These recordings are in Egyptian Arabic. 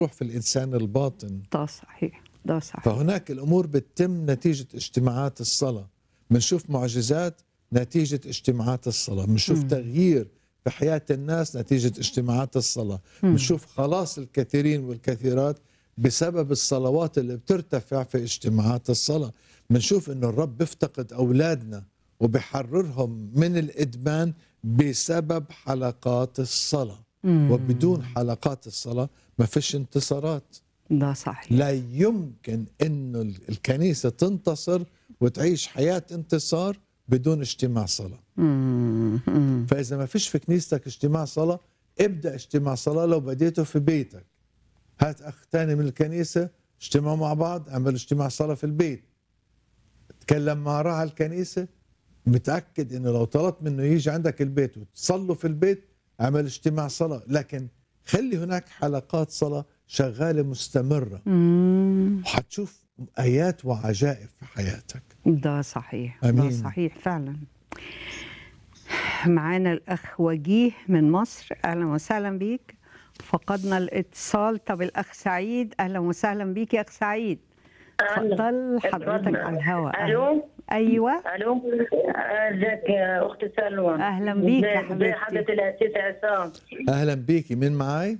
روح في الإنسان الباطن ده صحيح ده صحيح فهناك الأمور بتتم نتيجة اجتماعات الصلاة بنشوف معجزات نتيجة اجتماعات الصلاة بنشوف تغيير في حياة الناس نتيجة اجتماعات الصلاة بنشوف خلاص الكثيرين والكثيرات بسبب الصلوات اللي بترتفع في اجتماعات الصلاة بنشوف انه الرب بيفتقد اولادنا وبحررهم من الادمان بسبب حلقات الصلاة وبدون حلقات الصلاة ما فيش انتصارات ده صحيح لا يمكن انه الكنيسة تنتصر وتعيش حياة انتصار بدون اجتماع صلاة مم. مم. فإذا ما فيش في كنيستك اجتماع صلاة ابدأ اجتماع صلاة لو بديته في بيتك هات أخ تاني من الكنيسة اجتمعوا مع بعض اعمل اجتماع صلاة في البيت تكلم مع راعي الكنيسة متأكد انه لو طلبت منه يجي عندك البيت وتصلوا في البيت اعمل اجتماع صلاة لكن خلي هناك حلقات صلاة شغالة مستمرة مم. وحتشوف آيات وعجائب في حياتك ده صحيح ده أمين. صحيح فعلا معانا الأخ وجيه من مصر أهلا وسهلا بيك فقدنا الاتصال طب الأخ سعيد أهلا وسهلا بيك يا أخ سعيد اتفضل حضرتك على الهواء الو أيوة الو ازيك يا اختي سلوى أهلا بيك يا ازي- ازي حبيبتي. حضرة الاسيس عصام أهلا بيكي مين معاي؟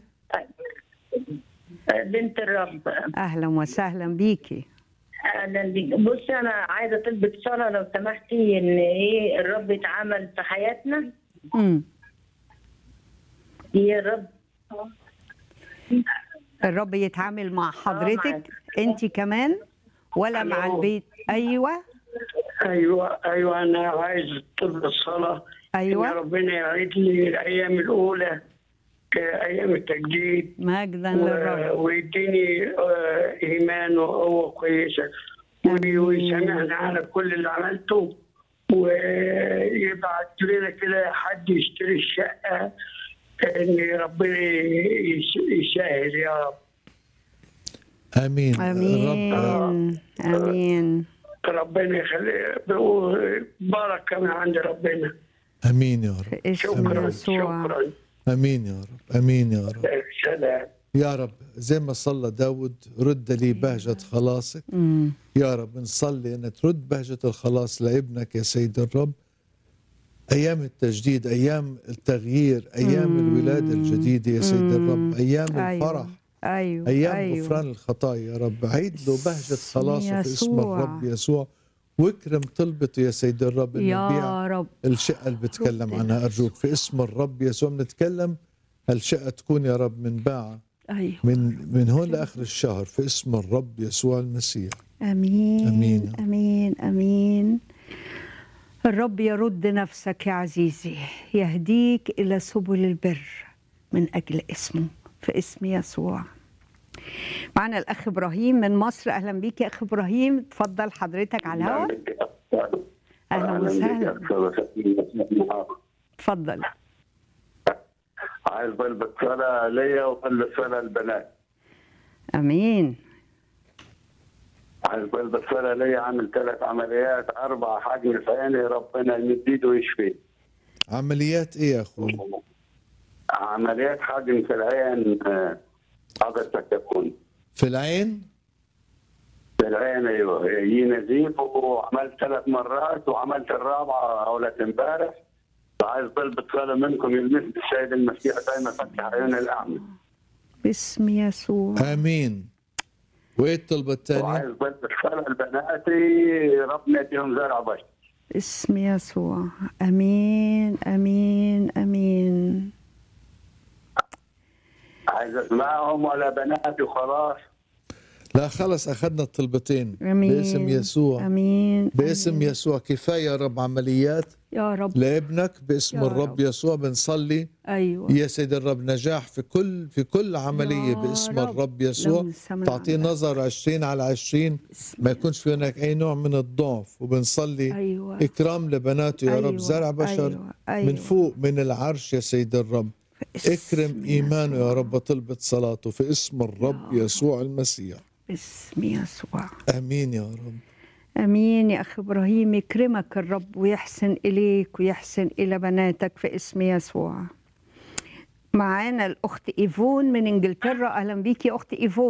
بنت الرب أهلا وسهلا بيكي اهلا بيك بصي انا عايزه تلبس صلاه لو سمحتي ان ايه الرب يتعامل في حياتنا مم. يا رب الرب يتعامل مع حضرتك معاك. أنت كمان ولا مع ألو. البيت أيوة ايوه ايوه انا عايز طلب الصلاه أيوة. ان ربنا يعيد لي الايام الاولى ايام التجديد مجدا و- للرب ويديني آه، ايمان وقوه كويسه آمين. ويسامحني على كل اللي عملته ويبعت لنا كده حد يشتري الشقه ان ربنا يس- يسهل يا رب آمين امين الرب امين ربنا يخلي بركه من عند ربنا آمين يا رب في اسم شكرا يسوع شكرا آمين يا رب آمين يا رب سلام يا رب زي ما صلى داود رد لي بهجة خلاصك مم. يا رب نصلي أن ترد بهجة الخلاص لابنك يا سيد الرب أيام التجديد أيام التغيير أيام الولادة الجديدة يا سيد الرب أيام الفرح ايوه أيام ايوه غفران الخطايا يا رب عيد له بهجة اسم خلاصه في اسم يسوع. الرب يسوع واكرم طلبته يا سيد الرب انه يبيع يا رب الشقة اللي بتكلم رب عنها أرجوك في اسم الرب يسوع بنتكلم هالشقة تكون يا رب منباعة ايوه من من هون لآخر الشهر في اسم الرب يسوع المسيح امين أمين. امين امين الرب يرد نفسك يا عزيزي يهديك الى سبل البر من اجل اسمه في اسم يسوع معنا الاخ ابراهيم من مصر اهلا بيك يا اخ ابراهيم اتفضل حضرتك على الهواء أهلا وسهلا. اتفضل عايز بلبس صلاة ليا وبلبس صلاة البنات امين عايز بلبس صلاة ليا عامل ثلاث عمليات أربع حجم في عيني ربنا يمد ايده ويشفي عمليات إيه يا أخوي عمليات حجم في العين آه، حضرتك تكون في العين في العين ايوه يجي نزيف وعملت ثلاث مرات وعملت الرابعه اولاد امبارح فعايز بلبس صلاة منكم يلمسني السيد المسيح دايما فتح عيون الاعمى باسم يسوع آمين وإيه الطلبة الثانية وعايز بلبس صلاة لبناتي ربنا يديهم زرع بشر باسم يسوع امين امين امين عايز اسمعهم ولا بناتي وخلاص لا خلص أخذنا الطلبتين امين باسم يسوع امين باسم آمين. يسوع كفاية يا رب عمليات يا رب لابنك باسم يا الرب رب. يسوع بنصلي ايوه يا سيد الرب نجاح في كل في كل عملية يا باسم رب. الرب يسوع لو نسمع تعطيه عنك. نظر 20 على 20 باسم ما يكونش في هناك أي نوع من الضعف وبنصلي ايوه إكرام لبناته يا رب أيوة، زرع بشر أيوة، أيوة. من فوق من العرش يا سيد الرب باسم اكرم إيمانه يا يسوع. رب طلبة صلاته في اسم الرب يا يسوع المسيح باسم يسوع آمين يا رب امين يا اخ ابراهيم يكرمك الرب ويحسن اليك ويحسن الى بناتك في اسم يسوع معانا الاخت ايفون من انجلترا اهلا بيكي يا اخت ايفون